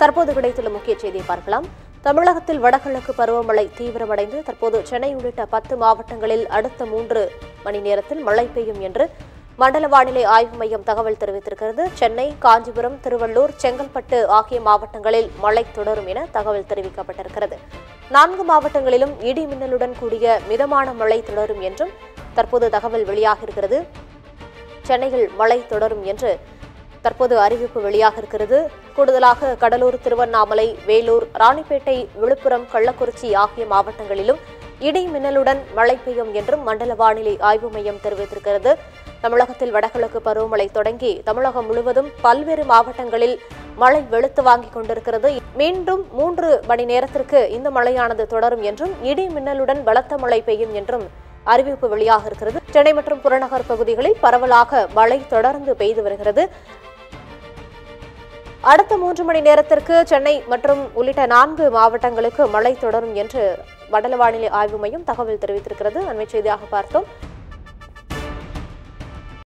தற்போது கிடைத்துள்ள முக்கிய செய்தியை பார்க்கலாம் தமிழகத்தில் வடகிழக்கு பருவமழை தீவிரமடைந்து தற்போது சென்னை உள்ளிட்ட பத்து மாவட்டங்களில் அடுத்த மூன்று மணி நேரத்தில் மழை பெய்யும் என்று மண்டல வானிலை ஆய்வு மையம் தகவல் தெரிவித்திருக்கிறது சென்னை காஞ்சிபுரம் திருவள்ளூர் செங்கல்பட்டு ஆகிய மாவட்டங்களில் மழை தொடரும் என தகவல் தெரிவிக்கப்பட்டிருக்கிறது நான்கு மாவட்டங்களிலும் இடி மின்னலுடன் கூடிய மிதமான மழை தொடரும் என்றும் தற்போது தகவல் வெளியாகியிருக்கிறது சென்னையில் மழை தொடரும் என்று தற்போது அறிவிப்பு வெளியாக இருக்கிறது கூடுதலாக கடலூர் திருவண்ணாமலை வேலூர் ராணிப்பேட்டை விழுப்புரம் கள்ளக்குறிச்சி ஆகிய மாவட்டங்களிலும் இடி மின்னலுடன் மழை பெய்யும் என்றும் மண்டல வானிலை ஆய்வு மையம் தெரிவித்திருக்கிறது தமிழகத்தில் வடகிழக்கு பருவமழை தொடங்கி தமிழகம் முழுவதும் பல்வேறு மாவட்டங்களில் மழை வெளுத்து வாங்கிக் கொண்டிருக்கிறது மீண்டும் மூன்று மணி நேரத்திற்கு இந்த மழையானது தொடரும் என்றும் இடி மின்னலுடன் பலத்த மழை பெய்யும் என்றும் அறிவிப்பு வெளியாக இருக்கிறது சென்னை மற்றும் புறநகர் பகுதிகளில் பரவலாக மழை தொடர்ந்து பெய்து வருகிறது அடுத்த மூன்று மணி நேரத்திற்கு சென்னை மற்றும் உள்ளிட்ட நான்கு மாவட்டங்களுக்கு மழை தொடரும் என்று மண்டல வானிலை ஆய்வு மையம் தகவல் தெரிவித்திருக்கிறது அண்மை செய்தியாக பார்த்தோம்